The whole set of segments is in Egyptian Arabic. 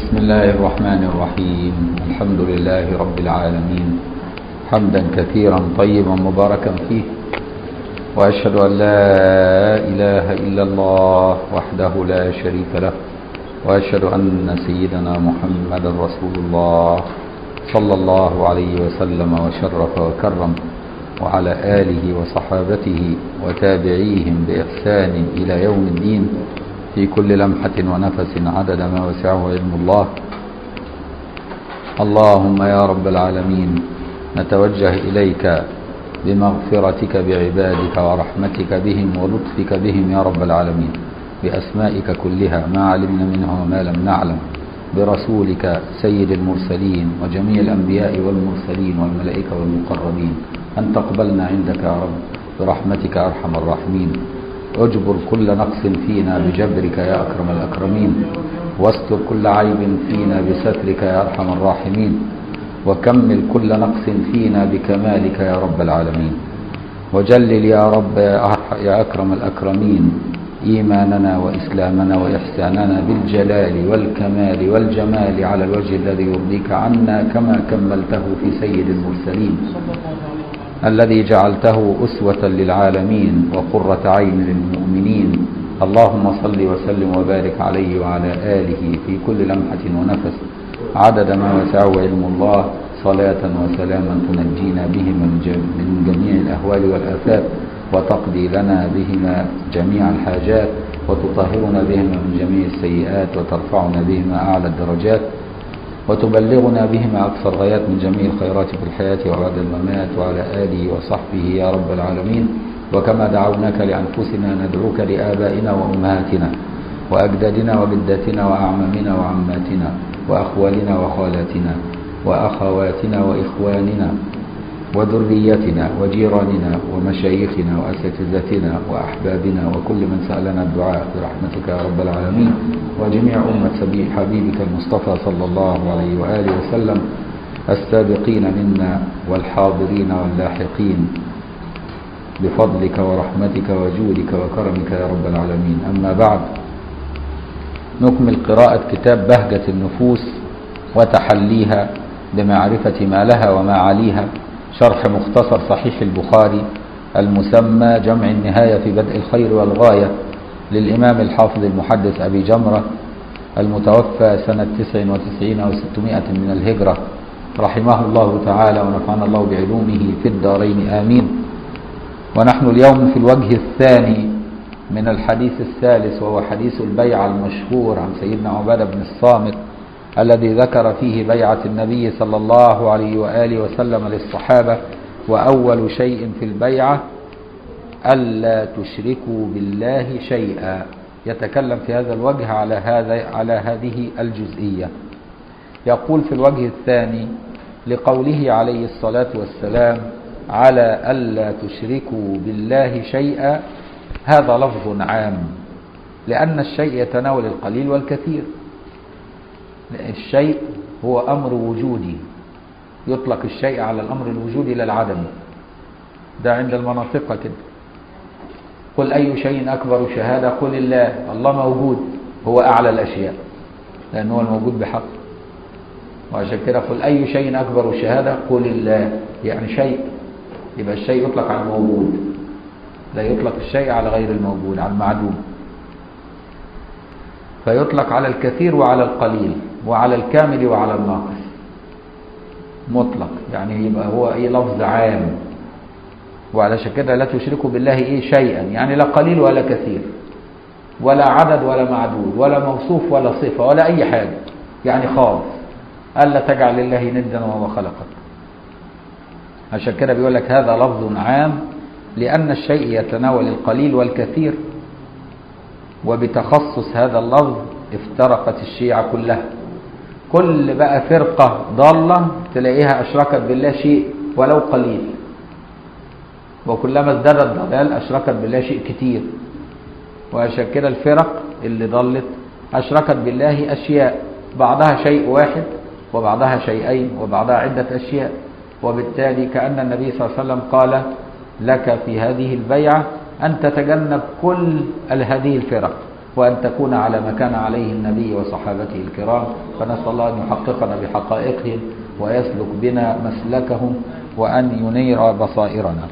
بسم الله الرحمن الرحيم الحمد لله رب العالمين حمدا كثيرا طيبا مباركا فيه وأشهد أن لا إله إلا الله وحده لا شريك له وأشهد أن سيدنا محمد رسول الله صلى الله عليه وسلم وشرف وكرم وعلى آله وصحابته وتابعيهم بإحسان إلى يوم الدين في كل لمحة ونفس عدد ما وسعه علم الله اللهم يا رب العالمين نتوجه إليك بمغفرتك بعبادك ورحمتك بهم ولطفك بهم يا رب العالمين بأسمائك كلها ما علمنا منها وما لم نعلم برسولك سيد المرسلين وجميع الأنبياء والمرسلين والملائكة والمقربين أن تقبلنا عندك يا رب برحمتك أرحم الراحمين اجبر كل نقص فينا بجبرك يا أكرم الأكرمين واستر كل عيب فينا بسترك يا أرحم الراحمين وكمل كل نقص فينا بكمالك يا رب العالمين وجلل يا رب يا أكرم الأكرمين إيماننا وإسلامنا وإحساننا بالجلال والكمال والجمال على الوجه الذي يرضيك عنا كما كملته في سيد المرسلين الذي جعلته أسوة للعالمين وقرة عين للمؤمنين اللهم صل وسلم وبارك عليه وعلى آله في كل لمحة ونفس عدد ما وسعه علم الله صلاة وسلاما تنجينا بهما من جميع الأهوال والآفات وتقضي لنا بهما جميع الحاجات وتطهرنا بهما من جميع السيئات وترفعنا بهما أعلى الدرجات وتبلغنا بهما أقصى الغايات من جميع الخيرات في الحياة وبعد الممات وعلى آله وصحبه يا رب العالمين وكما دعوناك لأنفسنا ندعوك لآبائنا وأمهاتنا وأجدادنا وجداتنا وأعمامنا وعماتنا وأخوالنا وخالاتنا وأخواتنا وإخواننا وذريتنا وجيراننا ومشايخنا وأساتذتنا وأحبابنا وكل من سألنا الدعاء برحمتك يا رب العالمين وجميع أمة سبيل حبيبك المصطفى صلى الله عليه وآله وسلم السابقين منا والحاضرين واللاحقين بفضلك ورحمتك وجودك وكرمك يا رب العالمين أما بعد نكمل قراءة كتاب بهجة النفوس وتحليها بمعرفة ما لها وما عليها شرح مختصر صحيح البخاري المسمى جمع النهاية في بدء الخير والغاية للإمام الحافظ المحدث أبي جمرة المتوفى سنة 99 و600 من الهجرة رحمه الله تعالى ونفعنا الله بعلومه في الدارين آمين ونحن اليوم في الوجه الثاني من الحديث الثالث وهو حديث البيعة المشهور عن سيدنا عبادة بن الصامت الذي ذكر فيه بيعة النبي صلى الله عليه وآله وسلم للصحابة وأول شيء في البيعة ألا تشركوا بالله شيئا يتكلم في هذا الوجه على هذا على هذه الجزئية يقول في الوجه الثاني لقوله عليه الصلاة والسلام على ألا تشركوا بالله شيئا هذا لفظ عام لأن الشيء يتناول القليل والكثير الشيء هو أمر وجودي يطلق الشيء على الأمر الوجودي لا العدم ده عند المناطق كده قل أي شيء أكبر شهادة قل الله الله موجود هو أعلى الأشياء لأنه هو الموجود بحق وعشان كده قل أي شيء أكبر شهادة قل الله يعني شيء يبقى الشيء يطلق على الموجود لا يطلق الشيء على غير الموجود على المعدوم فيطلق على الكثير وعلى القليل وعلى الكامل وعلى الناقص مطلق يعني يبقى هو ايه لفظ عام وعلشان كده لا تشركوا بالله ايه شيئا يعني لا قليل ولا كثير ولا عدد ولا معدود ولا موصوف ولا صفة ولا اي حاجة يعني خالص ألا تجعل لله ندا وهو خلقك عشان كده بيقول لك هذا لفظ عام لأن الشيء يتناول القليل والكثير وبتخصص هذا اللفظ افترقت الشيعة كلها كل بقى فرقة ضالة تلاقيها أشركت بالله شيء ولو قليل وكلما ازداد الضلال أشركت بالله شيء كتير وعشان كده الفرق اللي ضلت أشركت بالله أشياء بعضها شيء واحد وبعضها شيئين وبعضها عدة أشياء وبالتالي كأن النبي صلى الله عليه وسلم قال لك في هذه البيعة أن تتجنب كل هذه الفرق وأن تكون على ما كان عليه النبي وصحابته الكرام فنسأل الله أن يحققنا بحقائقهم ويسلك بنا مسلكهم وأن ينير بصائرنا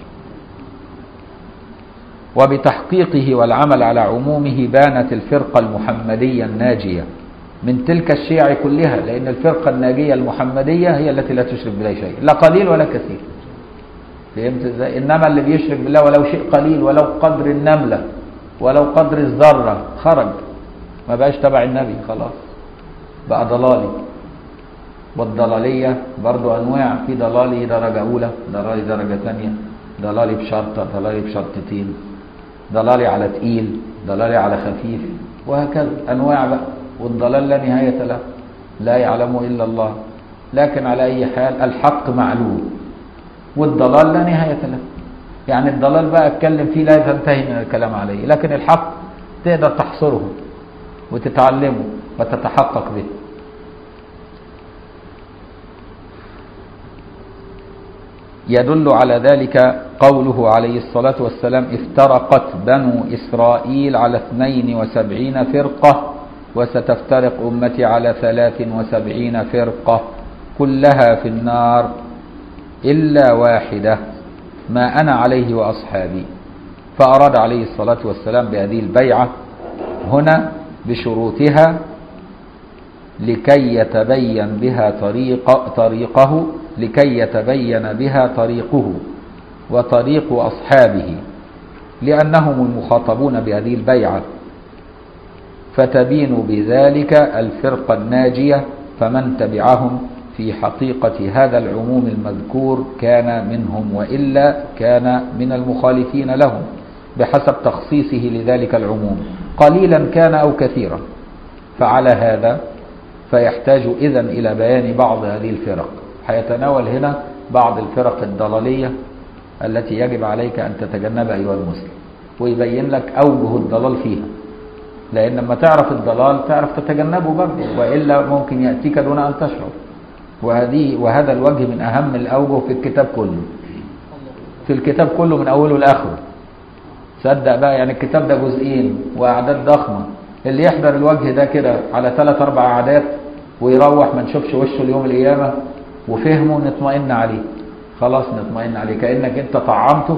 وبتحقيقه والعمل على عمومه بانت الفرقة المحمدية الناجية من تلك الشيع كلها لأن الفرقة الناجية المحمدية هي التي لا تشرك بالله شيء لا قليل ولا كثير فهمت ازاي انما اللي بيشرك بالله ولو شيء قليل ولو قدر النملة ولو قدر الذرة خرج ما بقاش تبع النبي خلاص بقى ضلالي والضلالية برضو أنواع في ضلالي درجة أولى ضلالي درجة ثانية ضلالي بشرطة ضلالي بشرطتين ضلالي على تقيل ضلالي على خفيف وهكذا أنواع بقى والضلال لا نهاية له لا يعلمه إلا الله لكن على أي حال الحق معلوم والضلال لا نهاية له يعني الضلال بقى اتكلم فيه لا تنتهي من الكلام عليه لكن الحق تقدر تحصره وتتعلمه وتتحقق به يدل على ذلك قوله عليه الصلاة والسلام افترقت بنو إسرائيل على اثنين وسبعين فرقة وستفترق أمتي على ثلاث وسبعين فرقة كلها في النار إلا واحدة ما أنا عليه وأصحابي فأراد عليه الصلاة والسلام بهذه البيعة هنا بشروطها لكي يتبين بها طريق طريقه لكي يتبين بها طريقه وطريق أصحابه لأنهم المخاطبون بهذه البيعة فتبين بذلك الفرقة الناجية فمن تبعهم في حقيقة هذا العموم المذكور كان منهم وإلا كان من المخالفين لهم بحسب تخصيصه لذلك العموم قليلا كان أو كثيرا فعلى هذا فيحتاج إذن إلى بيان بعض هذه الفرق حيتناول هنا بعض الفرق الضلالية التي يجب عليك أن تتجنبها أيها المسلم ويبين لك أوجه الضلال فيها لأن لما تعرف الضلال تعرف تتجنبه برضه وإلا ممكن يأتيك دون أن تشعر وهذه وهذا الوجه من أهم الأوجه في الكتاب كله في الكتاب كله من أوله لآخره صدق بقى يعني الكتاب ده جزئين وأعداد ضخمة اللي يحضر الوجه ده كده على ثلاث أربع أعداد ويروح ما نشوفش وشه اليوم القيامة وفهمه نطمئن عليه خلاص نطمئن عليه كأنك أنت طعمته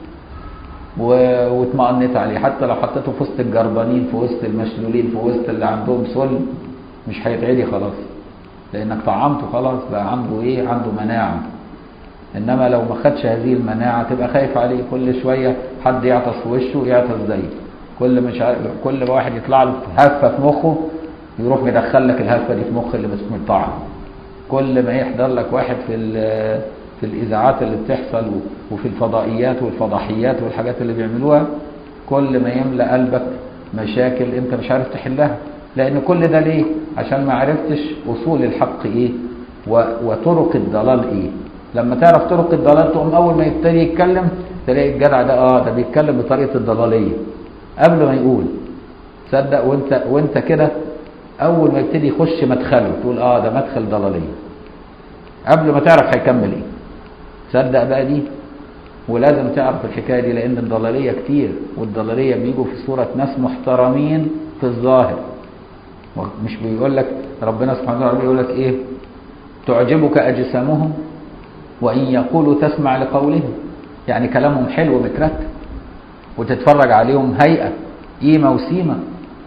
واطمئنت عليه حتى لو حطيته في وسط الجربانين في وسط المشلولين في وسط اللي عندهم سل مش هيتعدي خلاص لانك طعمته خلاص بقى عنده ايه عنده مناعه انما لو ما خدش هذه المناعه تبقى خايف عليه كل شويه حد يعطس في وشه يعطس زيه كل مش عارف كل ما واحد يطلع له هفه في مخه يروح يدخل لك الهفه دي في مخ اللي مش مطعم كل ما يحضر لك واحد في في الاذاعات اللي بتحصل وفي الفضائيات والفضحيات والحاجات اللي بيعملوها كل ما يملا قلبك مشاكل انت مش عارف تحلها لان كل ده ليه عشان ما عرفتش اصول الحق ايه وطرق الضلال ايه لما تعرف طرق الضلال تقوم اول ما يبتدي يتكلم تلاقي الجدع ده اه ده بيتكلم بطريقه الضلاليه قبل ما يقول تصدق وانت وانت كده اول ما يبتدي يخش مدخله تقول اه ده مدخل ضلاليه قبل ما تعرف هيكمل ايه تصدق بقى دي ولازم تعرف الحكايه دي لان الضلاليه كتير والضلاليه بيجوا في صوره ناس محترمين في الظاهر مش بيقول لك ربنا سبحانه وتعالى بيقول لك ايه تعجبك اجسامهم وان يقولوا تسمع لقولهم يعني كلامهم حلو مترتب وتتفرج عليهم هيئه قيمه وسيمه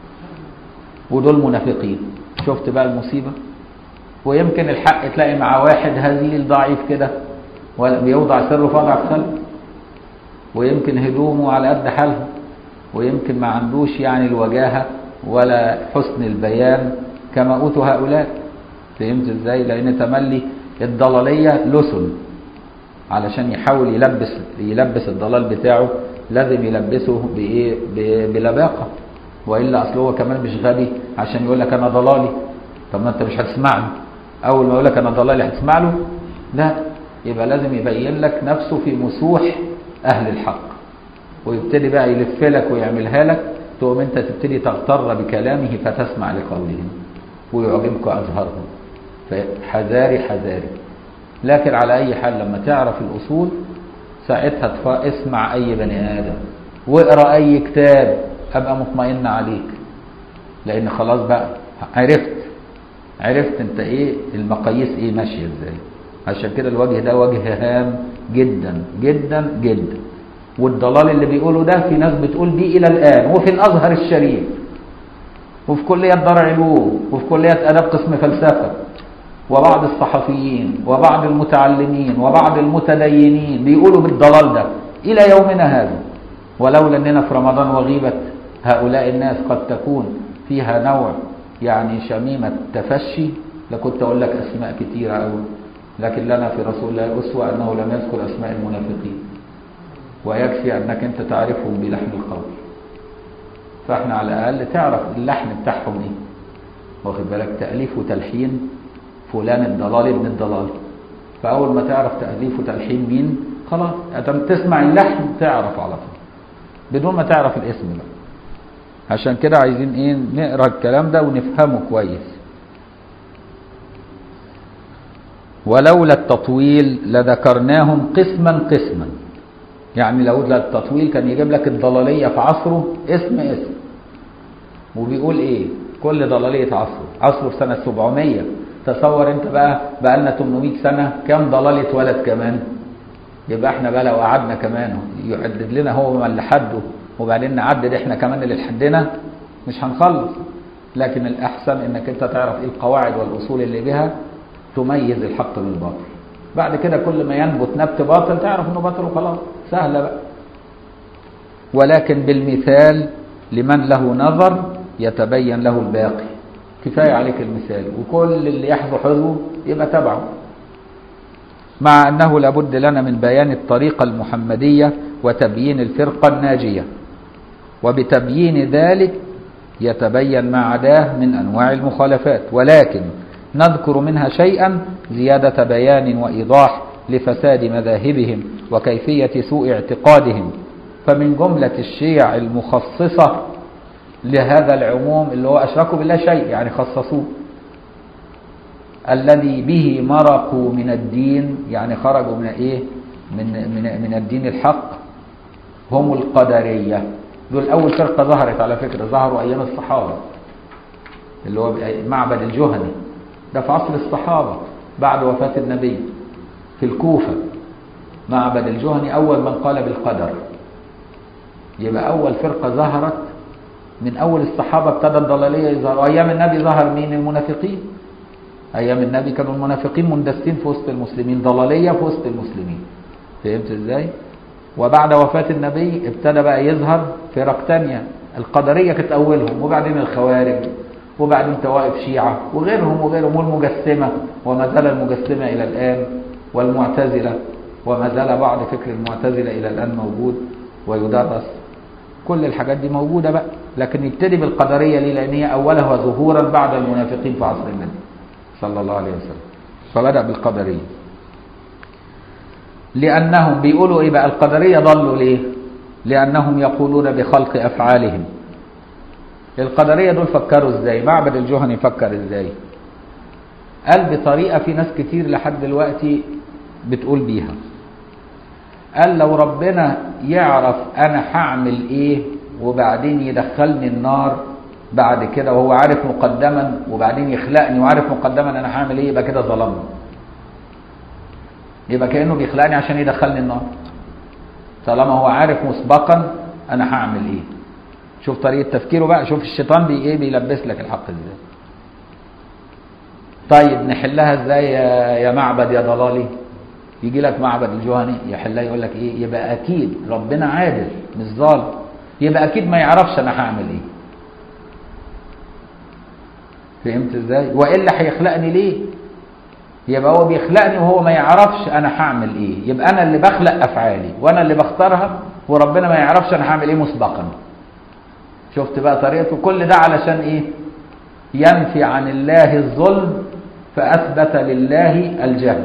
ودول منافقين شفت بقى المصيبه ويمكن الحق تلاقي مع واحد هزيل ضعيف كده بيوضع سره فضع في خلقه ويمكن هدومه على قد حالها ويمكن ما عندوش يعني الوجاهه ولا حسن البيان كما اوتوا هؤلاء فهمت ازاي لان تملي الضلاليه لسن علشان يحاول يلبس يلبس الضلال بتاعه لازم يلبسه بايه بلباقه والا اصل هو كمان مش غبي عشان يقول لك انا ضلالي طب ما انت مش هتسمعني اول ما يقول لك انا ضلالي هتسمع له لا يبقى لازم يبين لك نفسه في مسوح اهل الحق ويبتدي بقى يلف لك ويعملها لك تقوم انت تبتدي تغتر بكلامه فتسمع لقولهم ويعجبك ازهرهم فحذاري حذاري لكن على اي حال لما تعرف الاصول ساعتها اسمع اي بني ادم واقرا اي كتاب ابقى مطمئن عليك لان خلاص بقى عرفت عرفت انت ايه المقاييس ايه ماشيه ازاي عشان كده الوجه ده وجه هام جدا جدا جدا والضلال اللي بيقوله ده في ناس بتقول بيه الى الان وفي الازهر الشريف وفي كليه دار علوم وفي كليه اداب قسم فلسفه وبعض الصحفيين وبعض المتعلمين وبعض المتدينين بيقولوا بالضلال ده الى يومنا هذا ولولا اننا في رمضان وغيبه هؤلاء الناس قد تكون فيها نوع يعني شميمه تفشي لكنت اقول لك اسماء كثيره قوي لكن لنا في رسول الله اسوه انه لم يذكر اسماء المنافقين ويكفي انك انت تعرفهم بلحن القول فاحنا على الاقل تعرف اللحن بتاعهم ايه واخد بالك تاليف وتلحين فلان الضلال ابن الضلال فاول ما تعرف تاليف وتلحين مين خلاص ادم تسمع اللحن تعرف على طول بدون ما تعرف الاسم بقى عشان كده عايزين ايه نقرا الكلام ده ونفهمه كويس ولولا التطويل لذكرناهم قسما قسما يعني لو التطويل كان يجيب لك الضلاليه في عصره اسم اسم وبيقول ايه كل ضلاليه عصره عصره في سنه 700 تصور انت بقى بقى لنا 800 سنه كام ضلال اتولد كمان يبقى احنا بقى لو قعدنا كمان يعدد لنا هو من اللي حده وبعدين نعدد احنا كمان اللي لحدنا مش هنخلص لكن الاحسن انك انت تعرف ايه القواعد والاصول اللي بها تميز الحق من الباطل بعد كده كل ما ينبت نبت باطل تعرف انه باطل وخلاص سهله بقى ولكن بالمثال لمن له نظر يتبين له الباقي كفايه عليك المثال وكل اللي يحظو حظوه يبقى تبعه مع انه لابد لنا من بيان الطريقه المحمديه وتبيين الفرقه الناجيه وبتبيين ذلك يتبين ما عداه من انواع المخالفات ولكن نذكر منها شيئا زياده بيان وايضاح لفساد مذاهبهم وكيفيه سوء اعتقادهم فمن جمله الشيع المخصصه لهذا العموم اللي هو اشركوا بالله شيء يعني خصصوه الذي به مرقوا من الدين يعني خرجوا من ايه من من من الدين الحق هم القدريه دول اول فرقه ظهرت على فكره ظهروا ايام الصحابه اللي هو معبد الجهني ده في عصر الصحابه بعد وفاه النبي في الكوفه معبد الجهني اول من قال بالقدر يبقى اول فرقه ظهرت من اول الصحابه ابتدى الضلاليه يظهر ايام النبي ظهر مين المنافقين ايام النبي كانوا المنافقين مندسين في وسط المسلمين ضلاليه في وسط المسلمين فهمت ازاي وبعد وفاه النبي ابتدى بقى يظهر فرق تانية القدريه كانت اولهم وبعدين الخوارج وبعدين طوائف شيعه وغيرهم وغيرهم والمجسمه وما زال المجسمه الى الان والمعتزله وما زال بعض فكر المعتزله الى الان موجود ويدرس كل الحاجات دي موجوده بقى لكن يبتدي بالقدريه ليه لان هي اولها ظهورا بعد المنافقين في عصر النبي صلى الله عليه وسلم فبدأ بالقدرية لأنهم بيقولوا إيه بقى القدرية ضلوا ليه لأنهم يقولون بخلق أفعالهم القدرية دول فكروا إزاي معبد الجهني فكر إزاي قال بطريقة في ناس كتير لحد دلوقتي بتقول بيها قال لو ربنا يعرف أنا هعمل إيه وبعدين يدخلني النار بعد كده وهو عارف مقدما وبعدين يخلقني وعارف مقدما انا هعمل ايه يبقى كده ظلمني يبقى كانه بيخلقني عشان يدخلني النار طالما هو عارف مسبقا انا هعمل ايه شوف طريقه تفكيره بقى شوف الشيطان بي ايه بيلبس لك الحق ازاي طيب نحلها ازاي يا, يا معبد يا ضلالي يجي لك معبد الجهني يحلها يقول لك ايه يبقى اكيد ربنا عادل مش ظالم يبقى اكيد ما يعرفش انا هعمل ايه فهمت ازاي والا هيخلقني ليه يبقى هو بيخلقني وهو ما يعرفش انا هعمل ايه يبقى انا اللي بخلق افعالي وانا اللي بختارها وربنا ما يعرفش انا هعمل ايه مسبقا شفت بقى طريقته كل ده علشان ايه ينفي عن الله الظلم فاثبت لله الجهل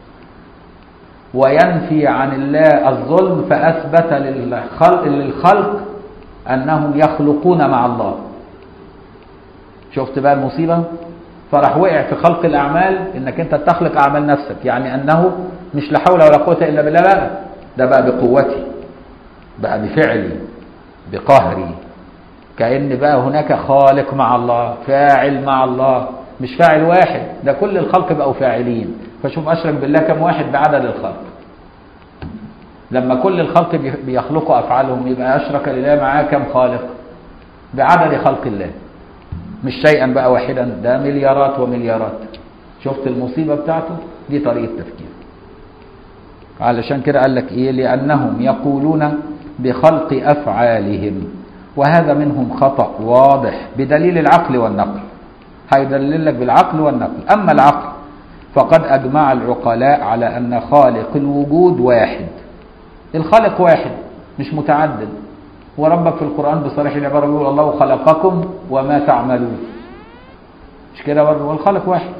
وينفي عن الله الظلم فاثبت للخلق للخلق انهم يخلقون مع الله شفت بقى المصيبة فراح وقع في خلق الأعمال إنك أنت تخلق أعمال نفسك يعني أنه مش لا حول ولا قوة إلا بالله لا ده بقى بقوتي بقى بفعلي بقهري كأن بقى هناك خالق مع الله فاعل مع الله مش فاعل واحد ده كل الخلق بقوا فاعلين فشوف أشرك بالله كم واحد بعدد الخلق لما كل الخلق بي- بيخلقوا أفعالهم يبقى أشرك لله معاه كم خالق بعدد خلق الله مش شيئا بقى واحدا ده مليارات ومليارات شفت المصيبة بتاعته دي طريقة تفكير علشان كده قال لك ايه لانهم يقولون بخلق افعالهم وهذا منهم خطا واضح بدليل العقل والنقل هيدلل لك بالعقل والنقل اما العقل فقد اجمع العقلاء على ان خالق الوجود واحد الخالق واحد مش متعدد وربك في القران بصريح العباره بيقول الله خلقكم وما تعملون مش كده برضه والخالق واحد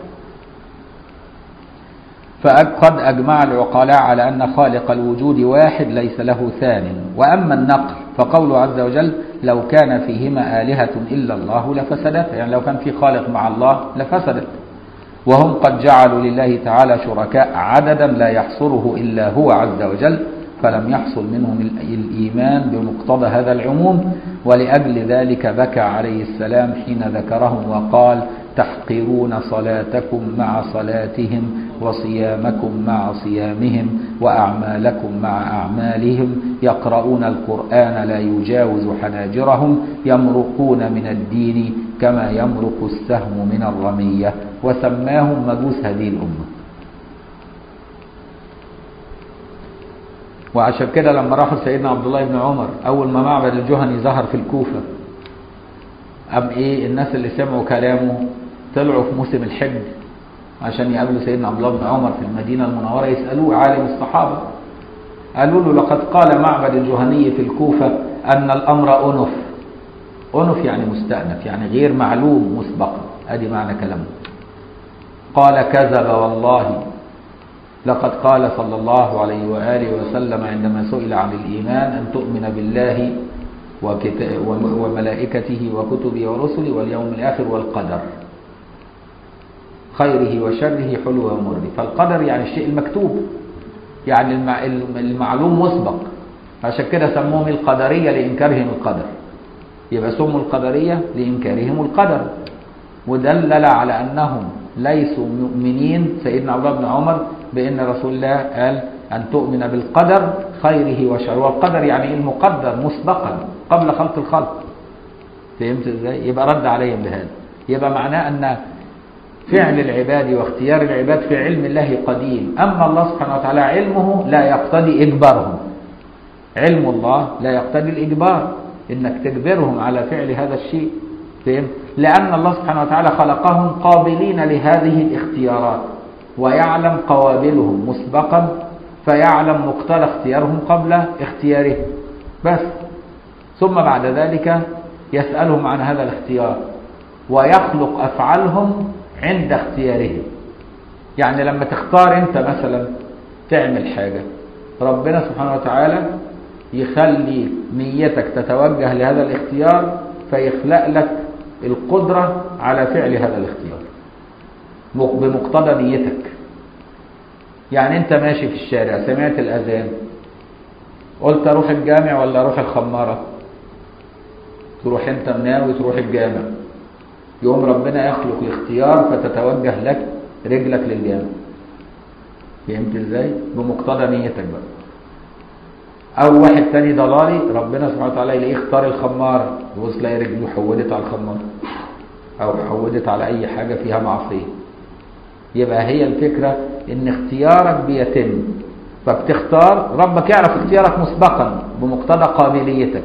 فقد أجمع العقلاء على أن خالق الوجود واحد ليس له ثان وأما النقل فقوله عز وجل لو كان فيهما آلهة إلا الله لفسدتا يعني لو كان في خالق مع الله لفسدت وهم قد جعلوا لله تعالى شركاء عددا لا يحصره إلا هو عز وجل فلم يحصل منهم ال- الإيمان بمقتضى هذا العموم ولأجل ذلك بكى عليه السلام حين ذكرهم وقال تحقرون صلاتكم مع صلاتهم وصيامكم مع صيامهم وأعمالكم مع أعمالهم يقرؤون القرآن لا يجاوز حناجرهم يمرقون من الدين كما يمرق السهم من الرمية وسماهم مجوس هذه الأمة وعشان كده لما راحوا سيدنا عبد الله بن عمر اول ما معبد الجهني ظهر في الكوفه قام ايه الناس اللي سمعوا كلامه طلعوا في موسم الحج عشان يقابلوا سيدنا عبد الله بن عمر في المدينه المنوره يسالوه عالم الصحابه قالوا له لقد قال معبد الجهني في الكوفه ان الامر انف انف يعني مستأنف يعني غير معلوم مسبقا ادي معنى كلامه قال كذب والله لقد قال صلى الله عليه وآله وسلم عندما سئل عن الإيمان أن تؤمن بالله وكتا- وم- وملائكته وكتبه ورسله واليوم الآخر والقدر خيره وشره حلو ومر فالقدر يعني الشيء المكتوب يعني المع- الم- المعلوم مسبق عشان كده سموهم القدرية لإنكارهم القدر يبقى سموا القدرية لإنكارهم القدر ودلل على أنهم ليسوا مؤمنين سيدنا عبد الله بن عمر بأن رسول الله قال أن تؤمن بالقدر خيره وشره والقدر يعني المقدر مسبقا قبل خلق الخلق فهمت ازاي؟ يبقى رد عليهم بهذا يبقى معناه أن فعل العباد واختيار العباد في علم الله قديم أما الله سبحانه وتعالى علمه لا يقتضي إجبارهم علم الله لا يقتضي الإجبار إنك تجبرهم على فعل هذا الشيء فهم؟ لأن الله سبحانه وتعالى خلقهم قابلين لهذه الاختيارات ويعلم قوابلهم مسبقا فيعلم مقتضى اختيارهم قبل اختياره بس ثم بعد ذلك يسألهم عن هذا الاختيار ويخلق أفعالهم عند اختيارهم يعني لما تختار انت مثلا تعمل حاجة ربنا سبحانه وتعالى يخلي نيتك تتوجه لهذا الاختيار فيخلق لك القدرة على فعل هذا الاختيار مق- بمقتضى نيتك يعني انت ماشي في الشارع سمعت الاذان قلت اروح الجامع ولا اروح الخمارة تروح انت ناوي تروح الجامع يوم ربنا يخلق الاختيار فتتوجه لك رجلك للجامع فهمت ازاي بمقتضى نيتك بقى او واحد تاني ضلالي ربنا سبحانه وتعالى يلاقيه اختار الخمار يبص تلاقي رجله حودت على الخمار او حودت على اي حاجه فيها معصيه يبقى هي الفكره ان اختيارك بيتم فبتختار ربك يعرف اختيارك مسبقا بمقتضى قابليتك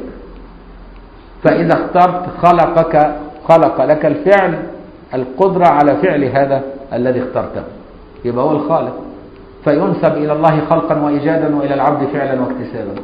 فاذا اخترت خلقك خلق لك الفعل القدره على فعل هذا الذي اخترته يبقى هو الخالق فينسب إلى الله خلقا وإيجادا وإلى العبد فعلا واكتسابا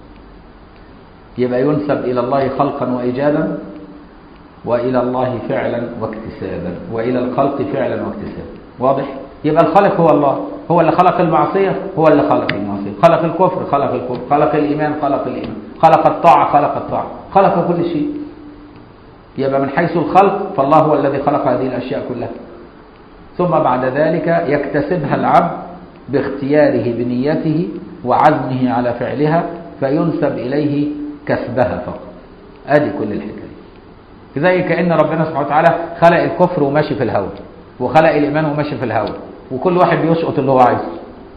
يبقى ينسب إلى الله خلقا وإيجادا وإلى الله فعلا واكتسابا وإلى الخلق فعلا واكتسابا واضح؟ يبقى الخالق هو الله هو اللي خلق المعصية هو اللي خلق المعصية خلق الكفر خلق الكفر خلق الإيمان خلق الإيمان خلق الطاعة خلق الطاعة خلق كل شيء يبقى من حيث الخلق فالله هو الذي خلق هذه الأشياء كلها ثم بعد ذلك يكتسبها العبد باختياره بنيته وعزمه على فعلها فينسب إليه كسبها فقط ادي كل الحكاية زي كأن ربنا سبحانه وتعالى خلق الكفر وماشي في الهواء وخلق الإيمان وماشي في الهواء وكل واحد بيشقط اللي هو عايزه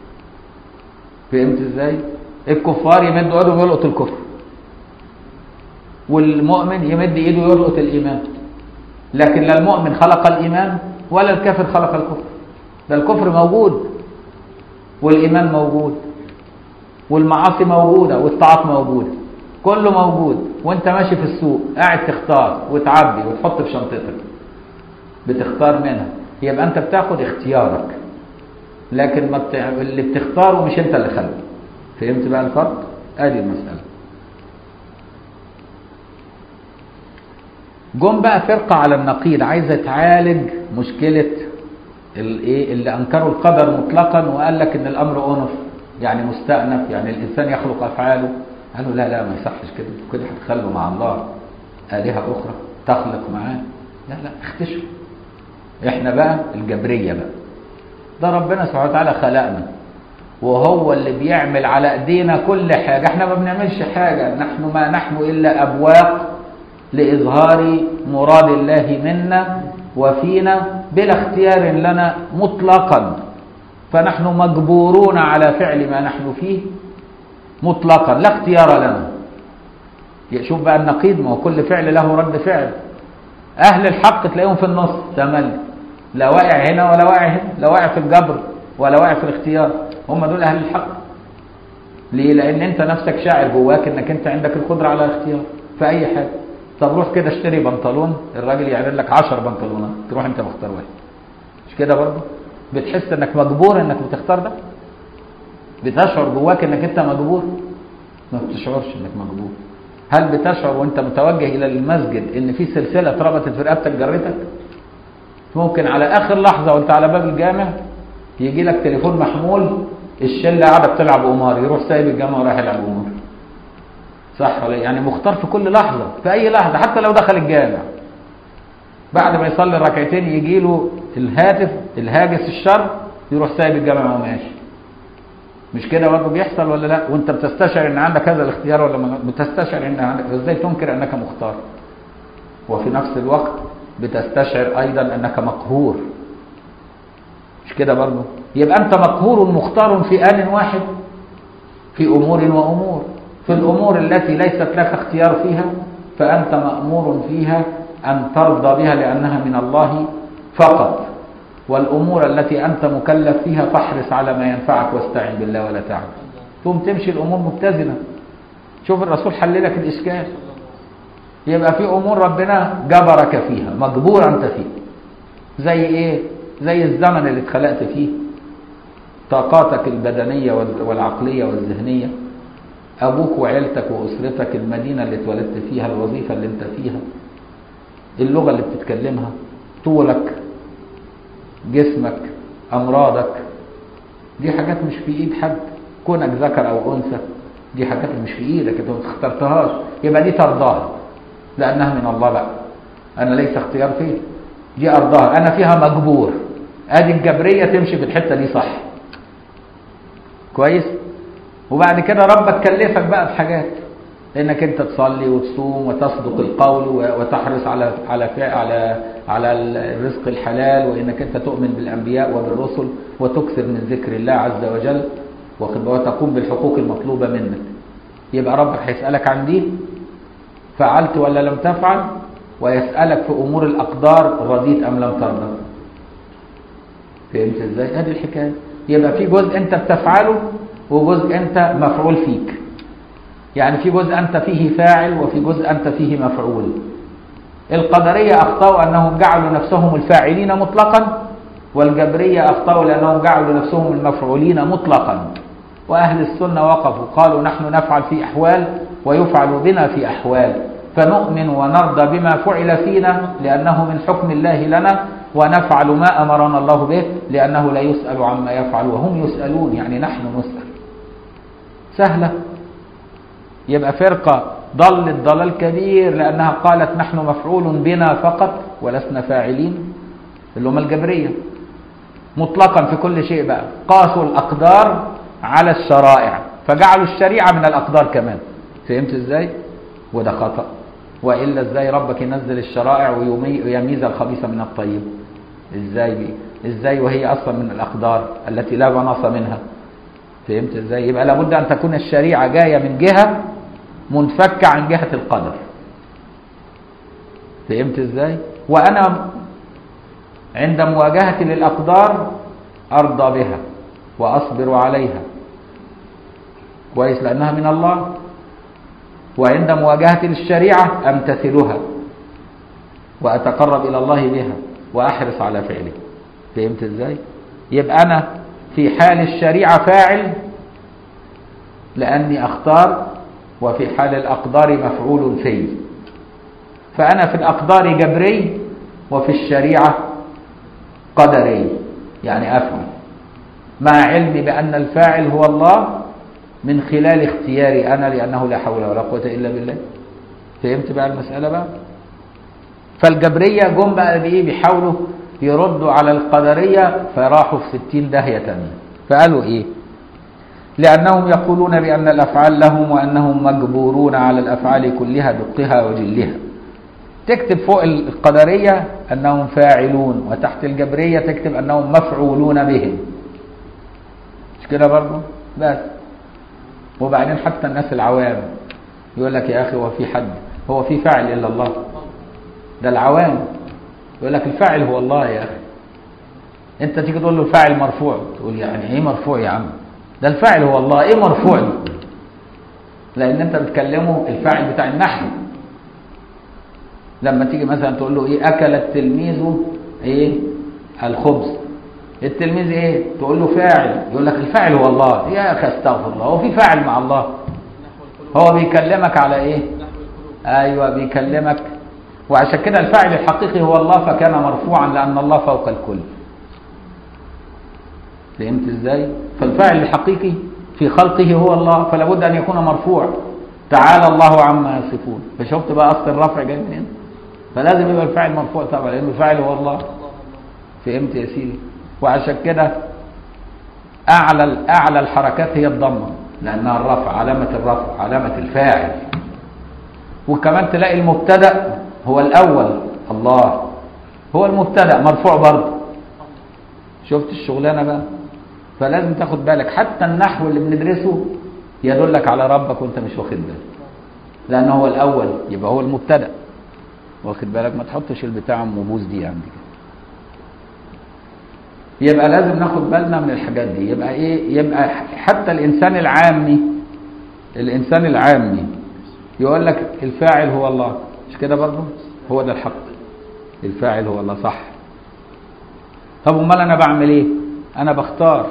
فهمت ازاي؟ الكفار يمدوا ايدهم يلقط الكفر والمؤمن يمد ايده يلقط الايمان لكن لا المؤمن خلق الايمان ولا الكافر خلق الكفر ده الكفر موجود والايمان موجود والمعاصي موجوده والطاعات موجوده كله موجود وانت ماشي في السوق قاعد تختار وتعبي وتحط في شنطتك بتختار منها يبقى انت بتاخد اختيارك لكن ما بت... اللي بتختاره مش انت اللي خلقه فهمت بقى الفرق ادي المساله جم بقى فرقه على النقيض عايزه تعالج مشكله الايه اللي انكروا القدر مطلقا وقال لك ان الامر انف يعني مستأنف يعني الانسان يخلق افعاله قالوا لا لا ما يصحش كده كده هتخلوا مع الله آلهة أخرى تخلق معاه لا لا اختشوا احنا بقى الجبرية بقى ده ربنا سبحانه وتعالى خلقنا وهو اللي بيعمل على ايدينا كل حاجة احنا ما بنعملش حاجة نحن ما نحن إلا أبواق لإظهار مراد الله منا وفينا بلا اختيار لنا مطلقا فنحن مجبورون على فعل ما نحن فيه مطلقا لا اختيار لنا شوف بقى النقيض ما هو كل فعل له رد فعل اهل الحق تلاقيهم في النص تملي لا واقع هنا ولا واقع هنا لا واقع في الجبر ولا واقع في الاختيار هم دول اهل الحق ليه لان انت نفسك شاعر جواك انك انت عندك القدره على الاختيار في اي حاجه طب روح كده اشتري بنطلون الراجل يعرض لك 10 بنطلونات تروح انت مختار واحد مش كده برضه بتحس انك مجبور انك بتختار ده بتشعر جواك انك انت مجبور ما بتشعرش انك مجبور هل بتشعر وانت متوجه الى المسجد ان في سلسله اتربطت في رقبتك جرتك ممكن على اخر لحظه وانت على باب الجامع يجي لك تليفون محمول الشله قاعده بتلعب قمار يروح سايب الجامع ورايح يلعب قمار صح ولا يعني مختار في كل لحظه في اي لحظه حتى لو دخل الجامع بعد ما يصلي ركعتين يجي له الهاتف الهاجس الشر يروح سايب الجامع وماشي مش كده برضه بيحصل ولا لا وانت بتستشعر ان عندك هذا الاختيار ولا ما بتستشعر ان عندك ازاي تنكر انك مختار وفي نفس الوقت بتستشعر ايضا انك مقهور مش كده برضه يبقى انت مقهور مختار في ان واحد في امور وامور في الامور التي ليست لك اختيار فيها فانت مامور فيها ان ترضى بها لانها من الله فقط والأمور التي أنت مكلف فيها فاحرص على ما ينفعك واستعن بالله ولا تعب ثم تمشي الأمور متزنة شوف الرسول حل لك الإشكال يبقى في أمور ربنا جبرك فيها مجبور أنت فيه زي إيه زي الزمن اللي اتخلقت فيه طاقاتك البدنية والعقلية والذهنية أبوك وعيلتك وأسرتك المدينة اللي اتولدت فيها الوظيفة اللي أنت فيها اللغة اللي بتتكلمها طولك جسمك امراضك دي حاجات مش في ايد حد كونك ذكر او انثى دي حاجات مش في ايدك انت ما اخترتهاش يبقى دي ترضاها لانها من الله بقى انا ليس اختيار فيه دي ارضاها انا فيها مجبور ادي الجبريه تمشي في الحته دي صح كويس وبعد كده ربك كلفك بقى بحاجات انك انت تصلي وتصوم وتصدق القول وتحرص على على على على الرزق الحلال وانك انت تؤمن بالانبياء وبالرسل وتكثر من ذكر الله عز وجل وتقوم بالحقوق المطلوبه منك يبقى ربك هيسالك عن دي فعلت ولا لم تفعل ويسالك في امور الاقدار رضيت ام لم ترضى فهمت ازاي هذه الحكايه يبقى في جزء انت بتفعله وجزء انت مفعول فيك يعني في جزء أنت فيه فاعل وفي جزء أنت فيه مفعول القدرية أخطأوا أنهم جعلوا نفسهم الفاعلين مطلقا والجبرية أخطأوا لأنهم جعلوا نفسهم المفعولين مطلقا وأهل السنة وقفوا قالوا نحن نفعل في أحوال ويفعل بنا في أحوال فنؤمن ونرضى بما فعل فينا لأنه من حكم الله لنا ونفعل ما أمرنا الله به لأنه لا يسأل عما يفعل وهم يسألون يعني نحن نسأل سهلة يبقى فرقة ضلت ضلال كبير لأنها قالت نحن مفعول بنا فقط ولسنا فاعلين اللي هم الجبرية مطلقا في كل شيء بقى قاسوا الأقدار على الشرائع فجعلوا الشريعة من الأقدار كمان فهمت ازاي؟ وده خطأ والا ازاي ربك ينزل الشرائع ويمي- ويميز الخبيث من الطيب ازاي بي- ازاي وهي اصلا من الاقدار التي لا مناص منها فهمت ازاي يبقى لابد ان تكون الشريعه جايه من جهه منفكه عن جهه القدر فهمت ازاي وانا عند مواجهتي للاقدار ارضى بها واصبر عليها كويس لانها من الله وعند مواجهتي للشريعه امتثلها واتقرب الى الله بها واحرص على فعله فهمت ازاي يبقى انا في حال الشريعه فاعل لاني اختار وفي حال الاقدار مفعول في فانا في الاقدار جبري وفي الشريعه قدري يعني افعل مع علمي بان الفاعل هو الله من خلال اختياري انا لانه لا حول ولا قوه الا بالله فهمت بقى المساله بقى فالجبريه جم بقى بايه بيحاولوا يردوا على القدريه فراحوا في 60 داهيه تانية فقالوا ايه لانهم يقولون بان الافعال لهم وانهم مجبورون على الافعال كلها دقها وجلها تكتب فوق القدريه انهم فاعلون وتحت الجبريه تكتب انهم مفعولون بهم مش كده برضه بس وبعدين حتى الناس العوام يقول لك يا اخي هو في حد هو في فاعل الا الله ده العوام يقول لك الفاعل هو الله يا اخي انت تيجي تقول له الفاعل مرفوع تقول يعني ايه مرفوع يا عم ده الفاعل هو الله ايه مرفوع دي لان انت بتكلمه الفاعل بتاع النحو لما تيجي مثلا تقول له ايه اكل التلميذ ايه الخبز التلميذ ايه تقول له فاعل يقول لك الفاعل هو الله يا اخي استغفر الله هو في فاعل مع الله هو بيكلمك على ايه ايوه بيكلمك وعشان كده الفاعل الحقيقي هو الله فكان مرفوعا لان الله فوق الكل فهمت ازاي فالفاعل الحقيقي في خلقه هو الله فلا بد ان يكون مرفوع تعالى الله عما يصفون فشفت بقى اصل الرفع جاي منين فلازم يبقى الفاعل مرفوع طبعا لان الفاعل هو الله فهمت يا سيدي وعشان كده اعلى اعلى الحركات هي الضمه لانها الرفع علامه الرفع علامه الفاعل وكمان تلاقي المبتدا هو الاول الله هو المبتدا مرفوع برضه شفت الشغلانه بقى فلازم تاخد بالك حتى النحو اللي بندرسه يدلك على ربك وانت مش واخد بالك لانه هو الاول يبقى هو المبتدا واخد بالك ما تحطش البتاع ام بوز دي عندك يبقى لازم ناخد بالنا من الحاجات دي يبقى ايه يبقى حتى الانسان العامي الانسان العامي يقول لك الفاعل هو الله مش كده برضه هو ده الحق الفاعل هو الله صح طب امال انا بعمل ايه انا بختار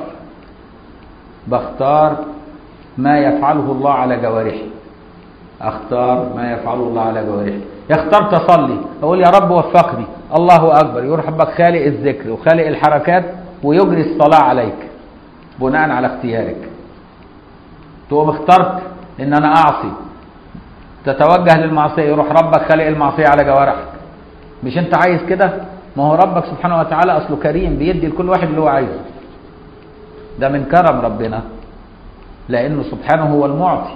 بختار ما يفعله الله على جوارحي اختار ما يفعله الله على جوارحي اخترت اصلي اقول يا رب وفقني الله اكبر يروح ربك خالق الذكر وخالق الحركات ويجري الصلاه عليك بناء على اختيارك تقوم اخترت ان انا اعصي تتوجه للمعصيه يروح ربك خالق المعصيه على جوارحك مش انت عايز كده ما هو ربك سبحانه وتعالى اصله كريم بيدي لكل واحد اللي هو عايزه ده من كرم ربنا لانه سبحانه هو المعطي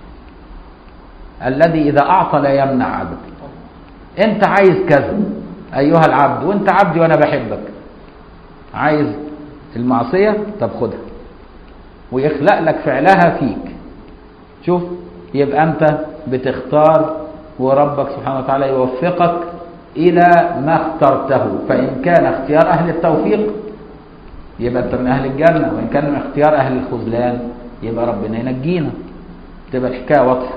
الذي اذا اعطى لا يمنع عبد انت عايز كذا ايها العبد وانت عبدي وانا بحبك عايز المعصيه طب خدها ويخلق لك فعلها فيك شوف يبقى انت بتختار وربك سبحانه وتعالى يوفقك الى ما اخترته فان كان اختيار اهل التوفيق يبقى انت من اهل الجنه وان كان من اختيار اهل الخذلان يبقى ربنا ينجينا تبقى الحكايه واضحه